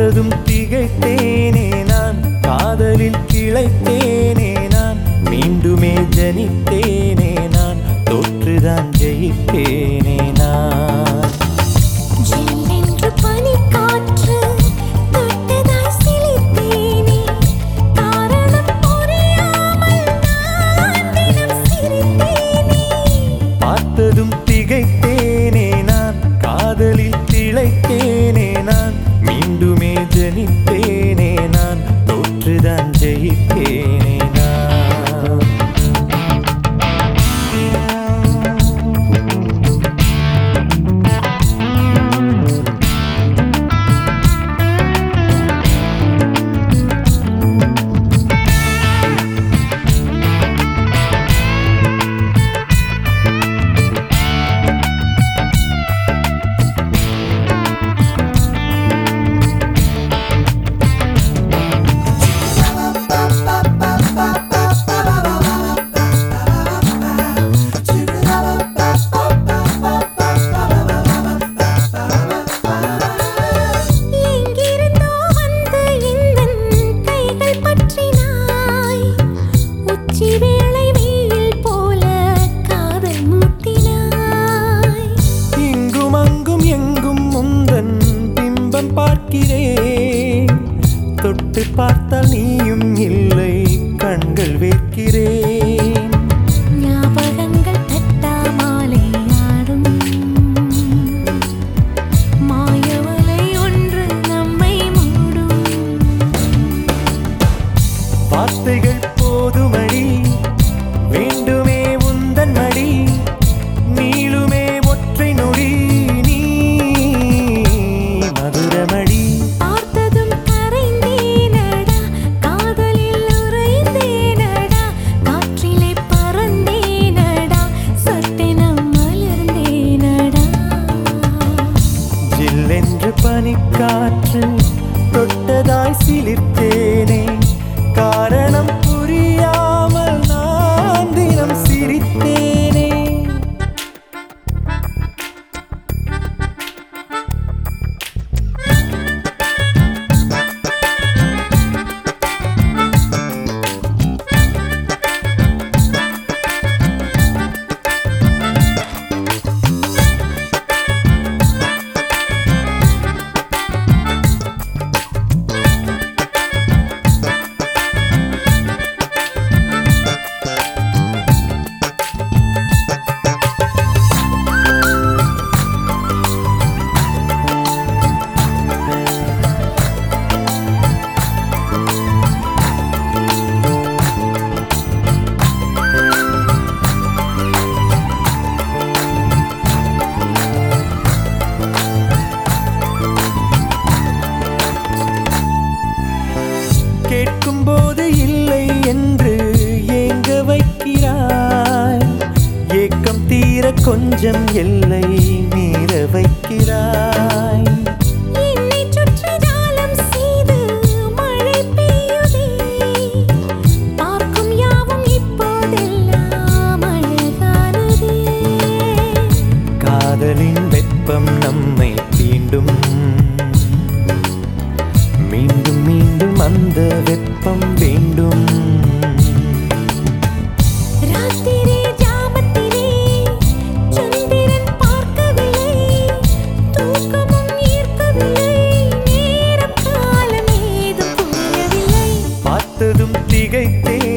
பார்த்ததும் திகைத்தேனே நான் காதலில் கிளைத்தேனே நான் மீண்டுமே ஜனித்தேனே நான் தோற்றுதான் ஜெயிப்பேனே நான் ஜில்லென்று பனிக்காற்று தொட்டதாய் சிலிர்த்தேனே. காரணம் புரியாமல் நான் தினம் சிரித்தேனே. பார்த்ததும் திகைத்தேனே நான் காதலில் திளைத்தேனே நான் மீண்டுமே ஜனித்தேனே நான் தோற்றுதான் ஜெயிப்பேனே நான் எங்கிருந்தோ வந்து எந்தன் கைகள் பற்றினாய். உச்சி வேளை வெயில் போல காதல் மூட்டினாய். இங்கும் அங்கும் எங்கும் முந்தன் பிம்பம் பார்க்கிறேன் தொட்டு பார்த்தால் நீயும் இல்லை கண்கள் வேர்க்கிறேன் ஞாபகங்கள் தட்டாமாலை ஆடும். மாயவலை ஒன்று நம்மை மூடும் வார்த்தைகள் போதுமடி வேண்டுமே உந்தன் மடி நீளுமே ஒற்றை நொடி நீ மதுரமடி பார்த்ததும் கரைந்தேனடா காதலில் உறைந்தேனடா காற்றிலே பறந்தேனடா சொட்டெனம் மலர்ந்தேனடா ஜில்லென்று பனிக்காற்று தொட்டதாய் சிலிர்த்தேனே காரணம் புரியாமல் நான் தினம் சிரித்தேனே கேட்கும்போது இல்லை என்று ஏங்க வைக்கிறாய் ஏக்கம் தீர கொஞ்சம் எல்லை மீற வைக்கிறாய் என்னை சுற்றி ஜாலம் செய்து மழை பெய்யுதே பார்க்கும் யாவும் இப்போதெல்லாம் அழகானதே காதலின் வெப்பம் நம்மை தீண்டும் மீண்டும் மீண்டும் அந்த வெப்பம் வேண்டும் ராத்திரி ஜாமத்திலே சந்திரன் பார்க்கவில்லை தூக்கமும் ஈர்க்கவில்லை நேரம் காலம் ஏதும் புரியவில்லை பார்த்ததும் திகைத்தே